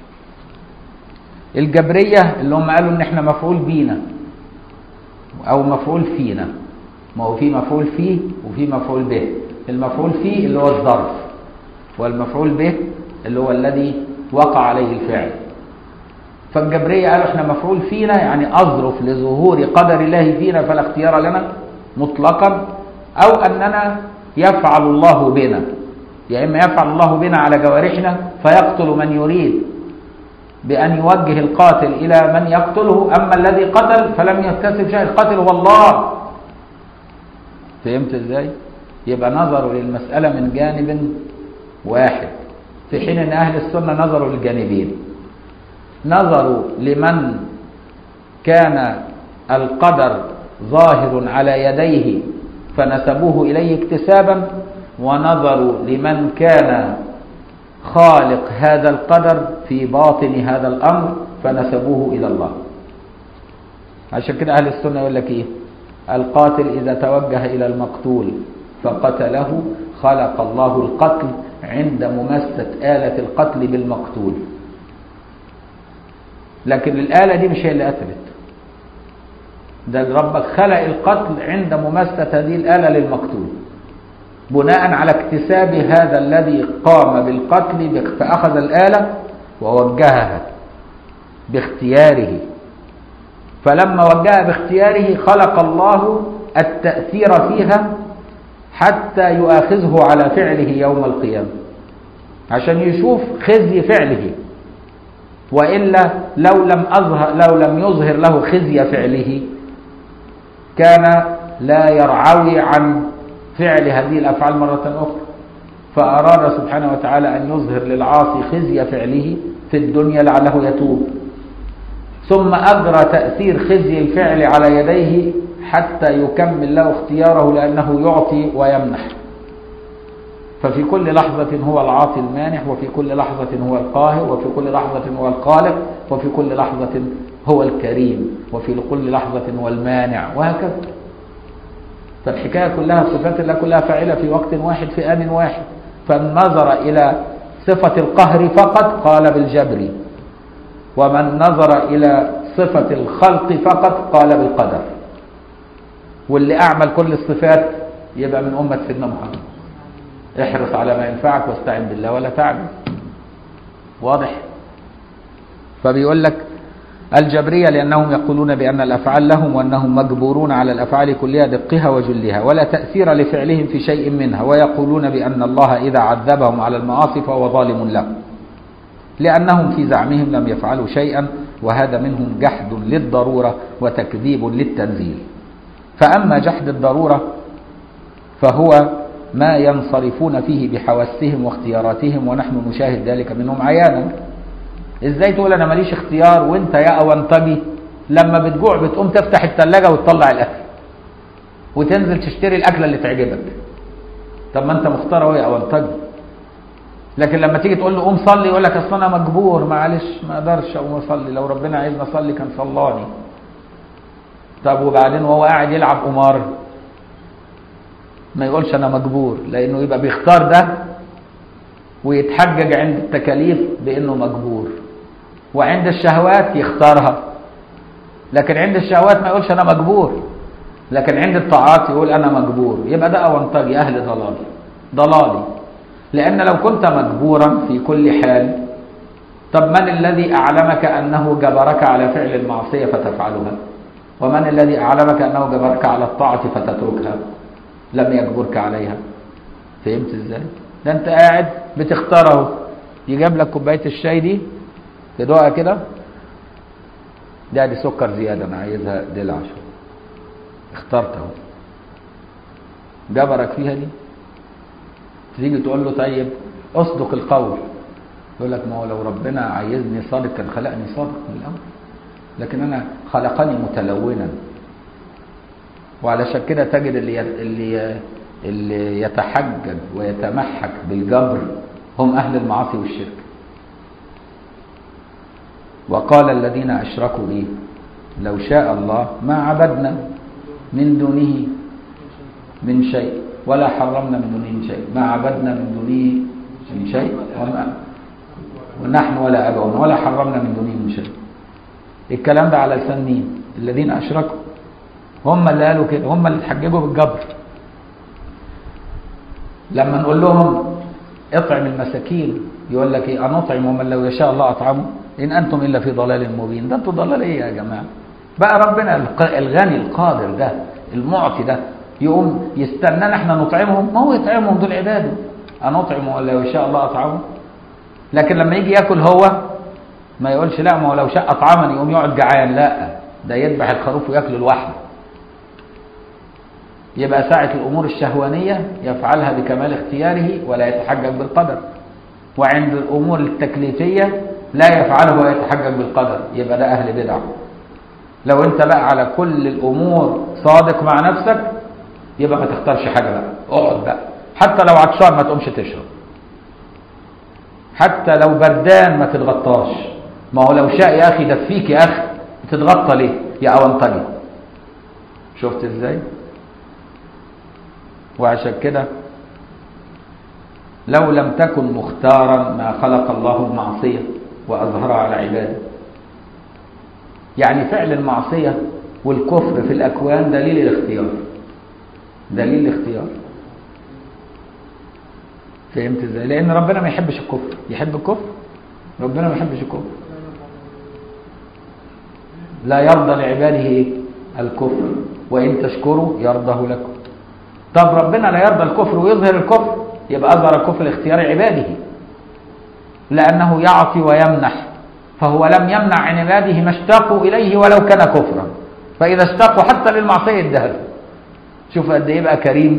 الجبريه اللي هم قالوا ان احنا مفعول بينا او مفعول فينا ما هو في مفعول فيه وفي مفعول به المفعول فيه اللي هو الظرف والمفعول به اللي هو الذي وقع عليه الفعل فالجبرية قالوا احنا مفعول فينا يعني أظرف لظهور قدر الله فينا فلا اختيار لنا مطلقا أو أننا يفعل الله بنا يا إما يفعل الله بنا على جوارحنا فيقتل من يريد بأن يوجه القاتل إلى من يقتله أما الذي قتل فلم يكتسب شيء القاتل هو الله فهمت ازاي؟ يبقى نظروا للمسألة من جانب واحد في حين أن أهل السنة نظروا للجانبين نظروا لمن كان القدر ظاهر على يديه فنسبوه إليه اكتسابا ونظروا لمن كان خالق هذا القدر في باطن هذا الأمر فنسبوه إلى الله عشان كده أهل السنة يقول لك إيه القاتل إذا توجه إلى المقتول فقتله خلق الله القتل عند مماسة آلة القتل بالمقتول لكن الآلة دي مش هي اللي قتلت ده ربك خلق القتل عند مماسة هذه الآلة للمقتول بناء على اكتساب هذا الذي قام بالقتل فأخذ الآلة ووجهها باختياره فلما وجهها باختياره خلق الله التأثير فيها حتى يؤاخذه على فعله يوم القيامة عشان يشوف خزي فعله وإلا لو لم أظهر لو لم يظهر له خزي فعله كان لا يرعوي عن فعل هذه الأفعال مرة أخرى فأراد سبحانه وتعالى أن يظهر للعاصي خزي فعله في الدنيا لعله يتوب ثم أجرى تأثير خزي الفعل على يديه حتى يكمل له اختياره لأنه يعطي ويمنح ففي كل لحظة هو العاطي المانح وفي كل لحظة هو القاهر وفي كل لحظة هو الخالق وفي كل لحظة هو الكريم وفي كل لحظة هو المانع وهكذا فالحكاية كلها صفات الله كلها فاعلة في وقت واحد في آن واحد فالنظر إلى صفة القهر فقط قال بالجبر ومن نظر إلى صفة الخلق فقط قال بالقدر واللي أعمل كل الصفات يبقى من أمة سيدنا محمد احرص على ما ينفعك واستعن بالله ولا تعجز واضح فبيقول لك الجبرية لأنهم يقولون بأن الأفعال لهم وأنهم مجبورون على الأفعال كلها دقها وجلها ولا تأثير لفعلهم في شيء منها ويقولون بأن الله إذا عذبهم على المعاصي فهو ظالم لهم لأنهم في زعمهم لم يفعلوا شيئا وهذا منهم جحد للضرورة وتكذيب للتنزيل فأما جحد الضرورة فهو ما ينصرفون فيه بحواسهم واختياراتهم ونحن نشاهد ذلك منهم عيانا ازاي تقول انا ماليش اختيار وانت يا اونطجي لما بتجوع بتقوم تفتح الثلاجه وتطلع الاكل وتنزل تشتري الاكله اللي تعجبك طب ما انت مختار اهو يا اونطجي لكن لما تيجي تقول له قوم صلي يقول لك اصل انا مجبور معلش ما اقدرش اقوم اصلي لو ربنا عايزني اصلي كان صلاني طب وبعدين وهو قاعد يلعب قمار ما يقولش انا مجبور لانه يبقى بيختار ده ويتحجج عند التكاليف بانه مجبور وعند الشهوات يختارها لكن عند الشهوات ما يقولش انا مجبور لكن عند الطاعات يقول انا مجبور يبقى ده اونطجي اهل ضلالي ضلالي لان لو كنت مجبورا في كل حال طب من الذي اعلمك انه جبرك على فعل المعصيه فتفعلها ومن الذي اعلمك انه جبرك على الطاعه فتتركها لم يجبرك عليها فهمت ازاي ده انت قاعد بتختاره يجيب لك كوبايه الشاي دي تدوقها كده ده دي سكر زياده انا عايزها دلع شويه اخترت اهو جبرك فيها دي تيجي تقول له طيب اصدق القول يقول لك ما هو لو ربنا عايزني صادق كان خلقني صادق من الاول لكن انا خلقني متلونا وعلشان كده تجد اللي اللي اللي يتحجج ويتمحك بالجبر هم اهل المعاصي والشرك وقال الذين اشركوا لي لو شاء الله ما عبدنا من دونه من شيء ولا حرمنا من دونه من شيء ما عبدنا من دونه من شيء وما ونحن ولا ابونا ولا حرمنا من دونه من شيء الكلام ده على لسان مين الذين اشركوا هم اللي قالوا كده هم اللي اتحججوا بالجبر لما نقول لهم اطعم المساكين يقول لك ايه انطعم ومن لو يشاء الله اطعمه ان انتم الا في ضلال مبين ده انتوا ضلال ايه يا جماعه بقى ربنا الغني القادر ده المعطي ده يقوم يستنانا احنا نطعمهم ما هو يطعمهم دول عباده انطعم ولا لو يشاء الله اطعمه لكن لما يجي ياكل هو ما يقولش لا ما هو لو شاء اطعمني يقوم يقعد جعان لا ده يذبح الخروف وياكله لوحده يبقى ساعة الأمور الشهوانية يفعلها بكمال اختياره ولا يتحجج بالقدر وعند الأمور التكليفية لا يفعله ويتحجج بالقدر يبقى ده أهل بدع لو أنت بقى على كل الأمور صادق مع نفسك يبقى ما تختارش حاجة بقى اقعد بقى حتى لو عطشان ما تقومش تشرب حتى لو بردان ما تتغطاش ما هو لو شاء يا أخي دفيك يا أخي تتغطى ليه يا أونطجي شفت ازاي وعشان كده لو لم تكن مختارا ما خلق الله المعصية وأظهرها على عباده يعني فعل المعصية والكفر في الأكوان دليل الاختيار دليل الاختيار فهمت ازاي لأن ربنا ما يحبش الكفر يحب الكفر ربنا ما يحبش الكفر لا يرضى لعباده ايه الكفر وإن تشكروا يرضه لكم طب ربنا لا يرضى الكفر ويظهر الكفر يبقى أظهر الكفر لاختيار عباده لأنه يعطي ويمنح فهو لم يمنع عن عباده ما اشتاقوا إليه ولو كان كفرا فإذا اشتاقوا حتى للمعصية ادهر شوف قد إيه بقى كريم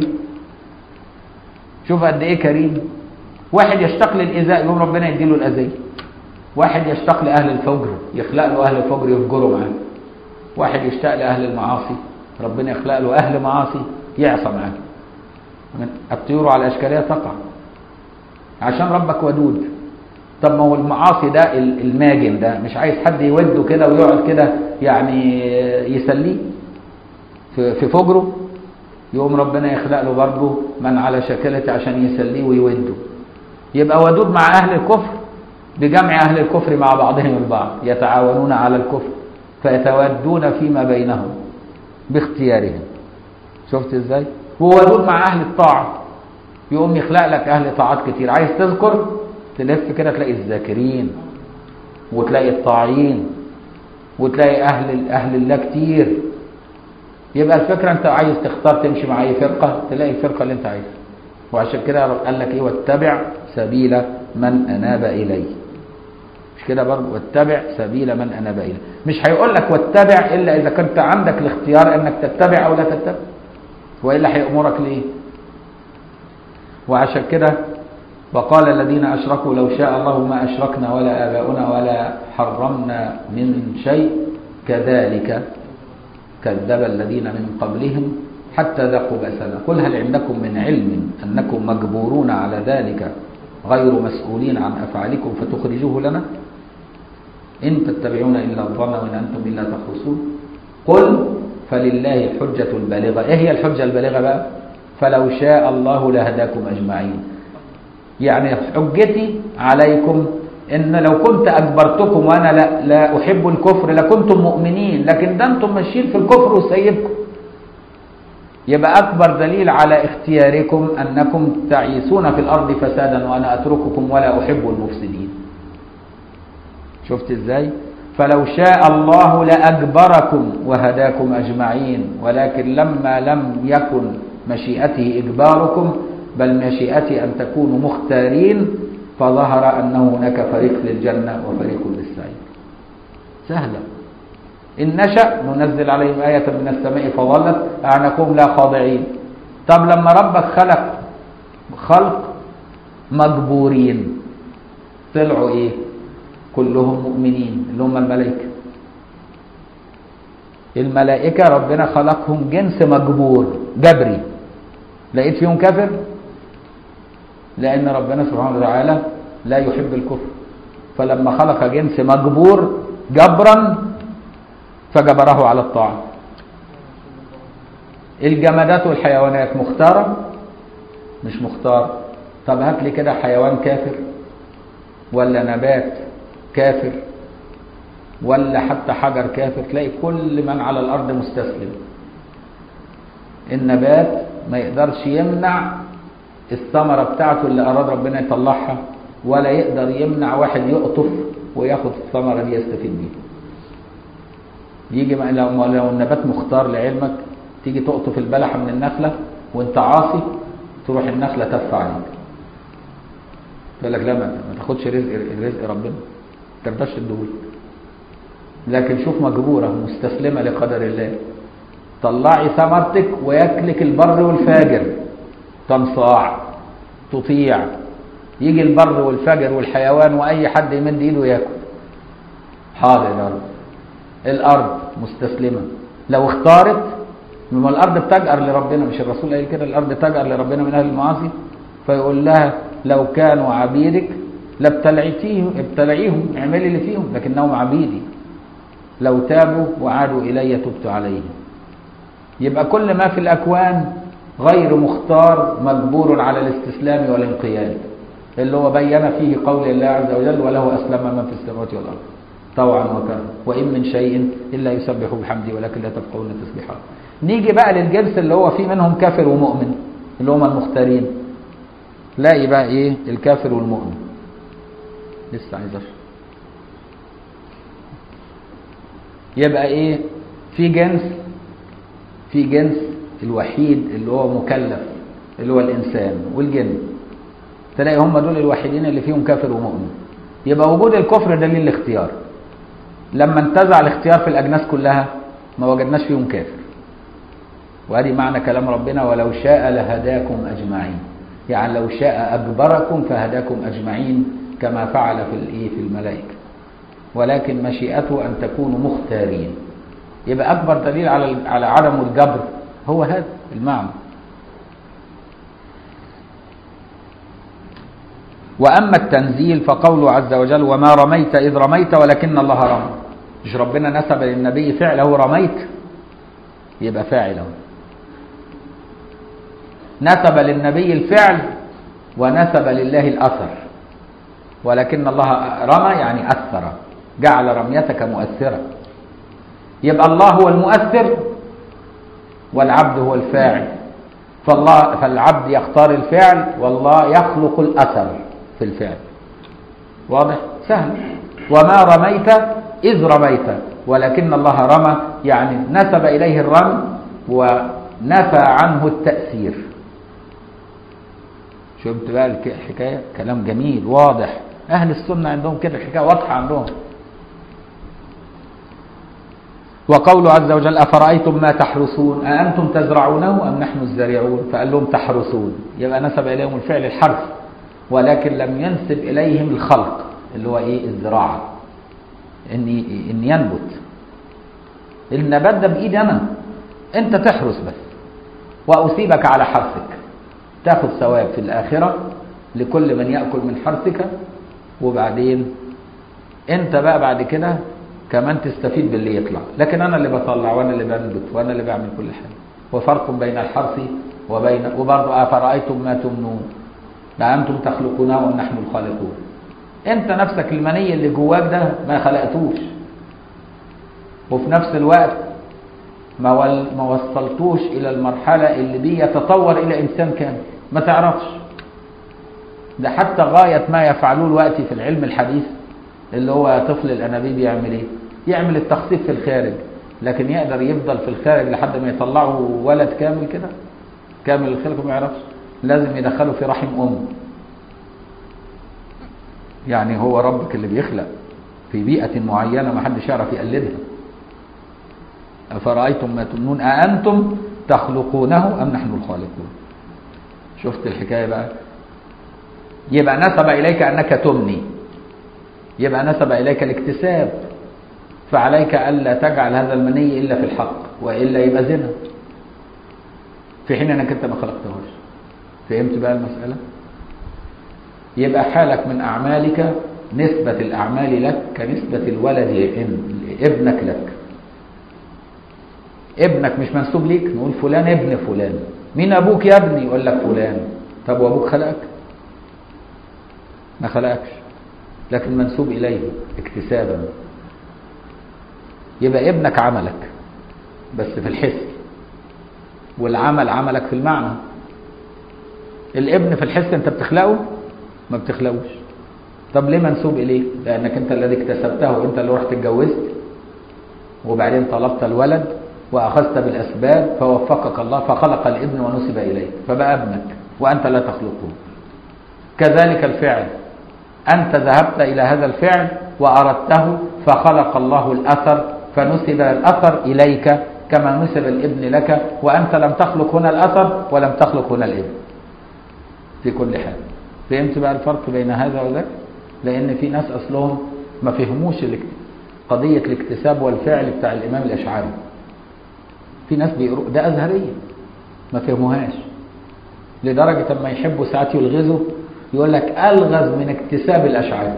شوف قد إيه كريم واحد يشتاق للإيذاء يقوم ربنا يديله الأذية واحد يشتاق لأهل الفجر يخلق له أهل الفجر يفجروا معاه واحد يشتاق لأهل المعاصي ربنا يخلق له أهل معاصي يعصى معاه من الطيور على أشكالها تقع عشان ربك ودود طب ما هو المعاصي ده الماجن ده مش عايز حد يوده كده ويقعد كده يعني يسليه في في فجره يقوم ربنا يخلق له برضه من على شكلته عشان يسليه ويوده يبقى ودود مع أهل الكفر بجمع أهل الكفر مع بعضهم البعض يتعاونون على الكفر فيتودون فيما بينهم باختيارهم شفت ازاي وودود مع أهل الطاعة يقوم يخلق لك أهل طاعات كتير عايز تذكر تلف كده تلاقي الذاكرين وتلاقي الطاعين وتلاقي أهل أهل الله كتير يبقى الفكرة أنت عايز تختار تمشي مع أي فرقة تلاقي الفرقة اللي أنت عايزها وعشان كده قال لك إيه واتبع سبيل من أناب إليه مش كده برضه واتبع سبيل من أناب إليه مش هيقول لك واتبع إلا إذا كنت عندك الاختيار أنك تتبع أو لا تتبع وإلا هيأمرك ليه وعشان كده وقال الذين أشركوا لو شاء الله ما أشركنا ولا آباؤنا ولا حرمنا من شيء كذلك كذب الذين من قبلهم حتى ذاقوا بأسنا قل هل عندكم من علم أنكم مجبورون على ذلك غير مسؤولين عن أفعالكم فتخرجوه لنا إن تتبعون إلا الظن وإن أنتم إلا تخرصون قل فلله الحجة البالغة إيه هي الحجة البالغة بقى فلو شاء الله لهداكم أجمعين يعني حجتي عليكم ان لو كنت اجبرتكم وانا لا, لا احب الكفر لكنتم مؤمنين لكن ده انتم ماشيين في الكفر وسيبكم يبقى اكبر دليل على اختياركم انكم تعيسون في الارض فسادا وانا اترككم ولا احب المفسدين شفت ازاي فلو شاء الله لاجبركم وهداكم اجمعين ولكن لما لم يكن مشيئته اجباركم بل مشيئتي أن تكونوا مختارين فظهر أنه هناك فريق للجنة وفريق للسعير سهلة إن نشأ ننزل عليهم آية من السماء فظلت أعناقهم لا خاضعين طب لما ربك خلق خلق مجبورين طلعوا إيه كلهم مؤمنين اللي هم الملائكة الملائكة ربنا خلقهم جنس مجبور جبري لقيت فيهم كافر لأن ربنا سبحانه وتعالى لا يحب الكفر فلما خلق جنس مجبور جبرا فجبره على الطاعة الجمادات والحيوانات مختارة مش مختار طب هات لي كده حيوان كافر ولا نبات كافر ولا حتى حجر كافر تلاقي كل من على الأرض مستسلم النبات ما يقدرش يمنع الثمرة بتاعته اللي أراد ربنا يطلعها ولا يقدر يمنع واحد يقطف وياخد الثمرة دي يستفيد بيها يجي لو لو النبات مختار لعلمك تيجي تقطف البلحة من النخلة وانت عاصي تروح النخلة تف عليك تقول لك لا ما تاخدش رزق رزق ربنا ما ترضاش تدوي لكن شوف مجبورة مستسلمة لقدر الله طلعي ثمرتك وياكلك البر والفاجر تنصاع تطيع يجي البر والفجر والحيوان واي حد يمد ايده ياكل حاضر يا رب الارض مستسلمه لو اختارت ما الارض بتجأر لربنا مش الرسول قال كده الارض تجأر لربنا من اهل المعاصي فيقول لها لو كانوا عبيدك لابتلعتيهم ابتلعيهم اعملي اللي فيهم لكنهم عبيدي لو تابوا وعادوا الي تبت عليهم يبقى كل ما في الاكوان غير مختار مجبور على الاستسلام والانقياد اللي هو بين فيه قول الله عز وجل وله اسلم من في السماوات والارض طوعا وكرها وان من شيء الا يسبح بحمده ولكن لا تفقهون تسبيحه نيجي بقى للجنس اللي هو فيه منهم كافر ومؤمن اللي هم المختارين لاقي بقى ايه الكافر والمؤمن لسه عايز اشرح يبقى ايه في جنس في جنس الوحيد اللي هو مكلف اللي هو الانسان والجن تلاقي هم دول الوحيدين اللي فيهم كافر ومؤمن يبقى وجود الكفر دليل الاختيار لما انتزع الاختيار في الاجناس كلها ما وجدناش فيهم كافر وادي معنى كلام ربنا ولو شاء لهداكم اجمعين يعني لو شاء اجبركم فهداكم اجمعين كما فعل في الايه في الملائكه ولكن مشيئته ان تكونوا مختارين يبقى اكبر دليل على على عدم الجبر هو هذا المعنى واما التنزيل فقوله عز وجل وما رميت اذ رميت ولكن الله رمى مش ربنا نسب للنبي فعله رميت يبقى فاعله نسب للنبي الفعل ونسب لله الاثر ولكن الله رمى يعني اثر جعل رميتك مؤثره يبقى الله هو المؤثر والعبد هو الفاعل فالله فالعبد يختار الفعل والله يخلق الاثر في الفعل واضح سهل وما رميت اذ رميت ولكن الله رمى يعني نسب اليه الرمي ونفى عنه التاثير شفت بقى الحكايه كلام جميل واضح اهل السنه عندهم كده الحكايه واضحه عندهم وقوله عز وجل أفرأيتم ما تحرسون أأنتم تزرعونه أم نحن الزارعون فقال لهم تحرسون يبقى نسب إليهم الفعل الحرف ولكن لم ينسب إليهم الخلق اللي هو إيه الزراعة إن إن ينبت النبات ده بإيدي أنا أنت تحرس بس وأصيبك على حرثك تاخد ثواب في الآخرة لكل من يأكل من حرثك وبعدين أنت بقى بعد كده كمان تستفيد باللي يطلع لكن انا اللي بطلع وانا اللي بنبت وانا اللي بعمل كل حاجه وفرق بين الحرث وبين وبرضه افرايتم ما تمنون أأنتم تخلقونه ام نحن الخالقون انت نفسك المني اللي جواك ده ما خلقتوش وفي نفس الوقت ما ول... ما وصلتوش الى المرحله اللي دي يتطور الى انسان كامل ما تعرفش ده حتى غايه ما يفعلوه الوقت في العلم الحديث اللي هو طفل الانابيب يعمل ايه يعمل التخصيب في الخارج لكن يقدر يفضل في الخارج لحد ما يطلعه ولد كامل كده كامل الخلق ما يعرفش لازم يدخله في رحم ام يعني هو ربك اللي بيخلق في بيئة معينة ما حدش يعرف يقلدها أفرأيتم ما تمنون أأنتم تخلقونه أم نحن الخالقون شفت الحكاية بقى يبقى نسب إليك أنك تمني يبقى نسب إليك الاكتساب فعليك ألا تجعل هذا المني إلا في الحق وإلا يبقى زنا في حين أنك أنت ما خلقتهوش فهمت بقى المسألة يبقى حالك من أعمالك نسبة الأعمال لك كنسبة الولد ابنك لك ابنك مش منسوب ليك نقول فلان ابن فلان مين أبوك يا ابني يقول لك فلان طب وأبوك خلقك ما خلقكش لكن منسوب إليه اكتسابا يبقى ابنك عملك بس في الحس والعمل عملك في المعنى الابن في الحس انت بتخلقه ما بتخلقوش طب ليه منسوب اليك لانك انت الذي اكتسبته انت اللي رحت اتجوزت وبعدين طلبت الولد واخذت بالاسباب فوفقك الله فخلق الابن ونسب اليك فبقى ابنك وانت لا تخلقه كذلك الفعل أنت ذهبت إلى هذا الفعل وأردته فخلق الله الأثر فنسب الأثر إليك كما نسب الابن لك وأنت لم تخلق هنا الأثر ولم تخلق هنا الابن في كل حال فهمت بقى الفرق بين هذا وذاك لأن في ناس أصلهم ما فهموش قضية الاكتساب والفعل بتاع الإمام الأشعري في ناس بيقروا ده أزهرية ما فهموهاش لدرجة ما يحبوا ساعات يلغزوا يقول لك ألغز من اكتساب الأشعري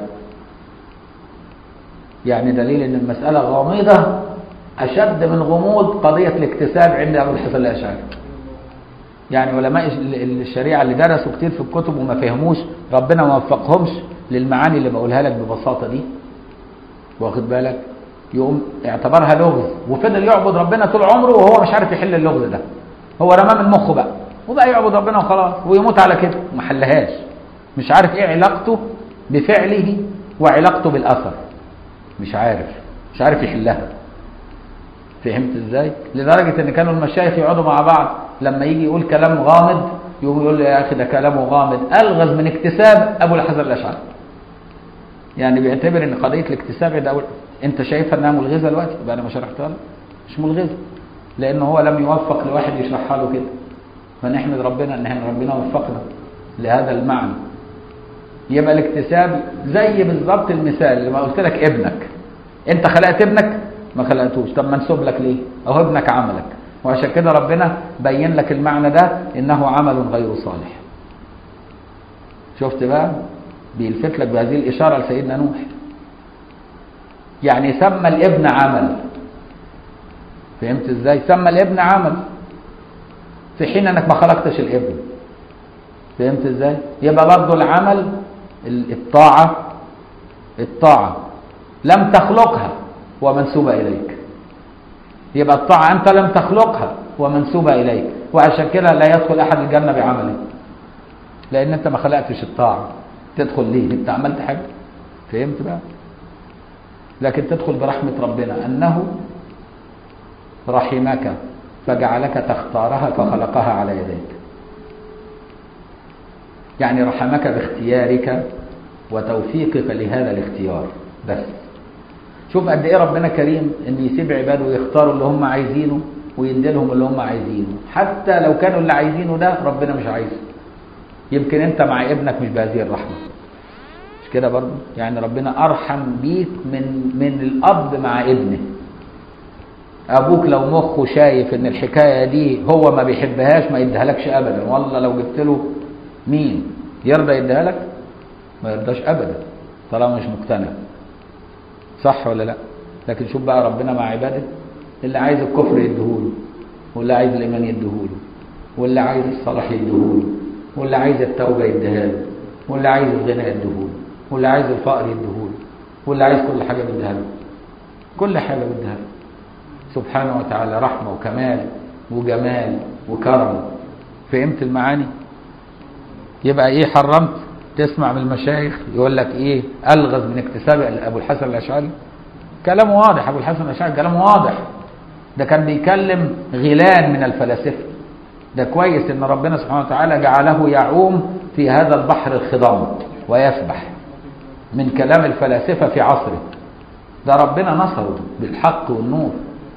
يعني دليل ان المسألة غامضة أشد من غموض قضية الاكتساب عند أبو الحسن الأشعري يعني علماء الشريعة اللي درسوا كتير في الكتب وما فهموش ربنا ما وفقهمش للمعاني اللي بقولها لك ببساطة دي واخد بالك يقوم اعتبرها لغز وفضل يعبد ربنا طول عمره وهو مش عارف يحل اللغز ده هو رماه من مخه بقى وبقى يعبد ربنا وخلاص ويموت على كده ما حلهاش مش عارف ايه علاقته بفعله وعلاقته بالأثر مش عارف مش عارف يحلها فهمت ازاي لدرجة ان كانوا المشايخ يقعدوا مع بعض لما يجي يقول كلام غامض يقوم يقول له يا اخي ده كلامه غامض الغز من اكتساب ابو الحسن الاشعري يعني بيعتبر ان قضيه الاكتساب ده أول... انت شايفها انها ملغزه دلوقتي بعد ما شرحتها لك مش ملغزه لان هو لم يوفق لواحد يشرحها له كده فنحمد ربنا ان احنا ربنا وفقنا لهذا المعنى يبقى الاكتساب زي بالظبط المثال اللي ما قلت لك ابنك انت خلقت ابنك ما خلقتوش طب منسوب لك ليه اهو ابنك عملك وعشان كده ربنا بين لك المعنى ده انه عمل غير صالح شفت بقى بيلفت لك بهذه الاشاره لسيدنا نوح يعني سمى الابن عمل فهمت ازاي سمى الابن عمل في حين انك ما خلقتش الابن فهمت ازاي يبقى برضه العمل الطاعه الطاعه لم تخلقها ومنسوبه اليك يبقى الطاعه انت لم تخلقها ومنسوبه اليك وعشان كده لا يدخل احد الجنه بعمله لان انت ما خلقتش الطاعه تدخل ليه انت عملت حاجه فهمت بقى لكن تدخل برحمه ربنا انه رحمك فجعلك تختارها فخلقها على يديك يعني رحمك باختيارك وتوفيقك لهذا الاختيار بس شوف قد ايه ربنا كريم ان يسيب عباده ويختاروا اللي هم عايزينه ويديلهم اللي هم عايزينه حتى لو كانوا اللي عايزينه ده ربنا مش عايزه يمكن انت مع ابنك مش بهذه الرحمه مش كده برضه يعني ربنا ارحم بيك من من الاب مع ابنه ابوك لو مخه شايف ان الحكايه دي هو ما بيحبهاش ما يديهالكش ابدا والله لو جبت له مين يرضى يديها لك ما يرضاش ابدا طالما مش مقتنع صح ولا لا لكن شوف بقى ربنا مع عباده اللي عايز الكفر يديهوله واللي عايز الايمان يديهوله واللي عايز الصلاح يديهوله واللي عايز التوبه يديها له واللي عايز الغنى يديهوله واللي عايز الفقر يديهوله واللي عايز كل حاجه بيديها له كل حاجه بيديها له سبحانه وتعالى رحمه وكمال وجمال وكرم فهمت المعاني يبقى ايه حرمت تسمع من المشايخ يقول لك ايه الغز من اكتساب ابو الحسن الاشعري كلامه واضح ابو الحسن الاشعري كلامه واضح ده كان بيكلم غيلان من الفلاسفه ده كويس ان ربنا سبحانه وتعالى جعله يعوم في هذا البحر الخضم ويسبح من كلام الفلاسفه في عصره ده ربنا نصره بالحق والنور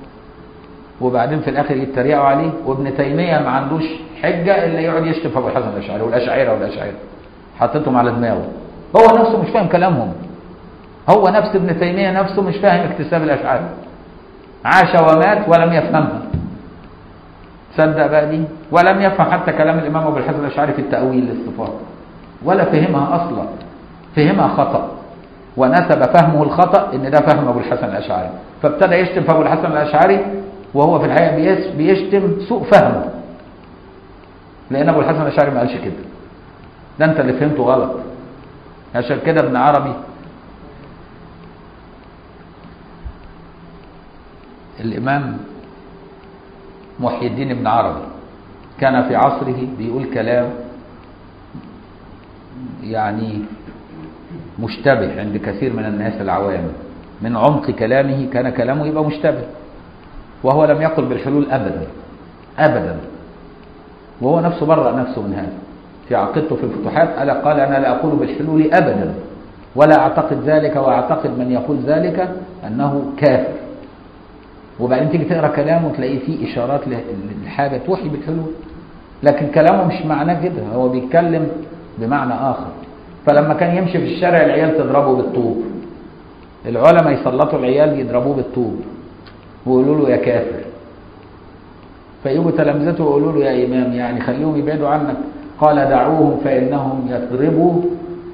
وبعدين في الاخر يتريقوا عليه وابن تيميه ما عندوش حجه الا يقعد يشتم في ابو الحسن الاشعري والاشاعره والاشاعره حطيتهم على دماغه هو نفسه مش فاهم كلامهم هو نفس ابن تيميه نفسه مش فاهم اكتساب الاشعار عاش ومات ولم يفهمها صدق بقى دي ولم يفهم حتى كلام الامام ابو الحسن الاشعري في التاويل للصفات ولا فهمها اصلا فهمها خطا ونسب فهمه الخطا ان ده فهم ابو الحسن الاشعري فابتدى يشتم في ابو الحسن الاشعري وهو في الحقيقه بيشتم سوء فهمه لان ابو الحسن الاشعري ما قالش كده ده انت اللي فهمته غلط عشان كده ابن عربي الامام محي الدين ابن عربي كان في عصره بيقول كلام يعني مشتبه عند كثير من الناس العوام من عمق كلامه كان كلامه يبقى مشتبه وهو لم يقل بالحلول ابدا ابدا وهو نفسه برأ نفسه من هذا في عقيدته في الفتوحات ألا قال أنا لا أقول بالحلول أبدا ولا أعتقد ذلك وأعتقد من يقول ذلك أنه كافر وبعدين تيجي تقرا كلامه تلاقيه فيه إشارات للحاجة توحي بالحلول لكن كلامه مش معناه كده هو بيتكلم بمعنى آخر فلما كان يمشي في الشارع العيال تضربه بالطوب العلماء يسلطوا العيال يضربوه بالطوب ويقولوا له يا كافر فيجوا تلامذته يقولوا له يا إمام يعني خليهم يبعدوا عنك قال دعوهم فإنهم يضربوا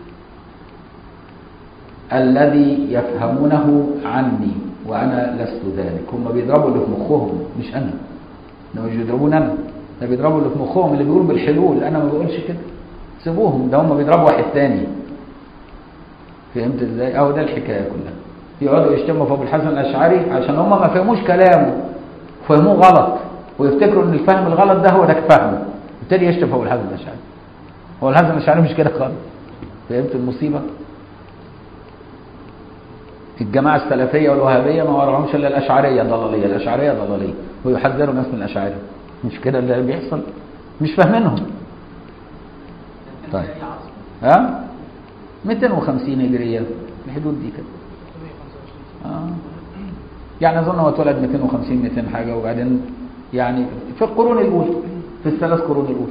الذي يفهمونه عني وأنا لست ذلك هم بيضربوا اللي في مخهم مش أنا ده مش بيضربوني أنا ده بيضربوا اللي في مخهم اللي بيقول بالحلول أنا ما بقولش كده سيبوهم ده هم بيضربوا واحد تاني فهمت ازاي؟ اهو ده الحكايه كلها يقعدوا يشتموا في ابو الحسن الاشعري عشان هم ما فهموش كلامه فهموه غلط ويفتكروا ان الفهم الغلط ده هو ده فهمه ابتدي يشتم في ابو الحسن الاشعري هو الحسن الاشعري مش كده خالص فهمت المصيبه؟ الجماعة السلفية والوهابية ما وراهمش إلا الأشعرية ضلالية الأشعرية ضلالية ويحذروا الناس من الأشاعرة مش كده اللي بيحصل مش فاهمينهم طيب ها 250 هجرية الحدود دي كده آه. يعني أظن هو اتولد 250 200 حاجة وبعدين يعني في القرون الأولى في الثلاث قرون الأولى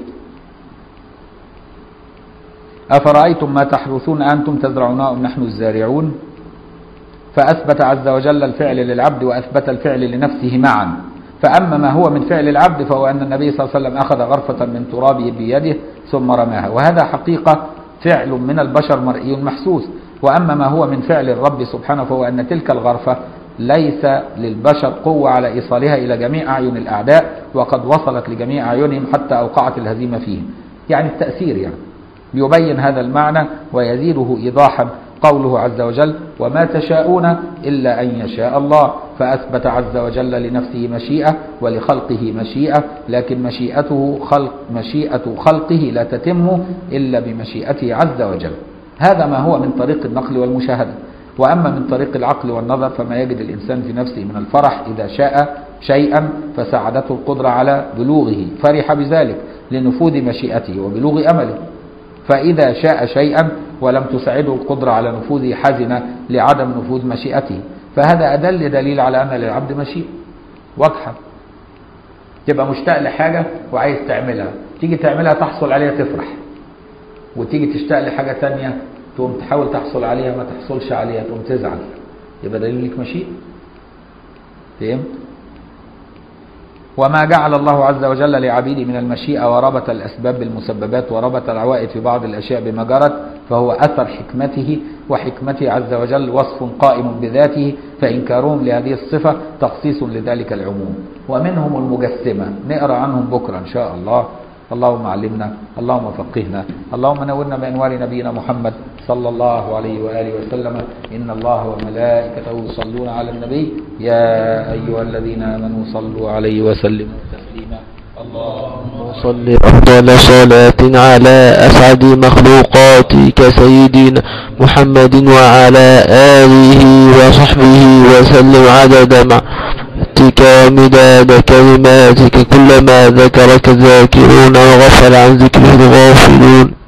أفرأيتم ما تحرثون أنتم تزرعونه أم نحن الزارعون فأثبت عز وجل الفعل للعبد وأثبت الفعل لنفسه معا فأما ما هو من فعل العبد فهو أن النبي صلى الله عليه وسلم أخذ غرفة من ترابه بيده ثم رماها وهذا حقيقة فعل من البشر مرئي محسوس وأما ما هو من فعل الرب سبحانه فهو أن تلك الغرفة ليس للبشر قوة على إيصالها إلى جميع أعين الأعداء وقد وصلت لجميع أعينهم حتى أوقعت الهزيمة فيهم يعني التأثير يعني يبين هذا المعنى ويزيده إيضاحا قوله عز وجل وما تشاءون إلا أن يشاء الله فأثبت عز وجل لنفسه مشيئة ولخلقه مشيئة لكن مشيئته خلق مشيئة خلقه لا تتم إلا بمشيئته عز وجل هذا ما هو من طريق النقل والمشاهدة وأما من طريق العقل والنظر فما يجد الإنسان في نفسه من الفرح إذا شاء شيئا فساعدته القدرة على بلوغه فرح بذلك لنفوذ مشيئته وبلوغ أمله فإذا شاء شيئا ولم تساعده القدرة على نفوذه حزن لعدم نفوذ مشيئته فهذا أدل دليل على أن للعبد مشيئة واضحة تبقى مشتاق لحاجة وعايز تعملها تيجي تعملها تحصل عليها تفرح وتيجي تشتاق لحاجة تانية تقوم تحاول تحصل عليها ما تحصلش عليها تقوم تزعل يبقى دليل لك مشيئة فهمت وما جعل الله عز وجل لعبيده من المشيئة وربط الأسباب بالمسببات وربط العوائد في بعض الأشياء بما جرت فهو أثر حكمته وحكمته عز وجل وصف قائم بذاته فإنكارهم لهذه الصفة تخصيص لذلك العموم ومنهم المجسمة نقرأ عنهم بكرة إن شاء الله اللهم علمنا اللهم فقهنا اللهم نورنا بأنوار نبينا محمد صلى الله عليه وآله وسلم إن الله وملائكته يصلون على النبي يا أيها الذين آمنوا صلوا عليه وسلموا تسليما اللهم صل أفضل صلاة على أسعد مخلوقاتك سيدنا محمد وعلى آله وصحبه وسلم عدد معتك ومداد كلماتك كلما ذكرك الذاكرون وغفل عن ذكره الغافلون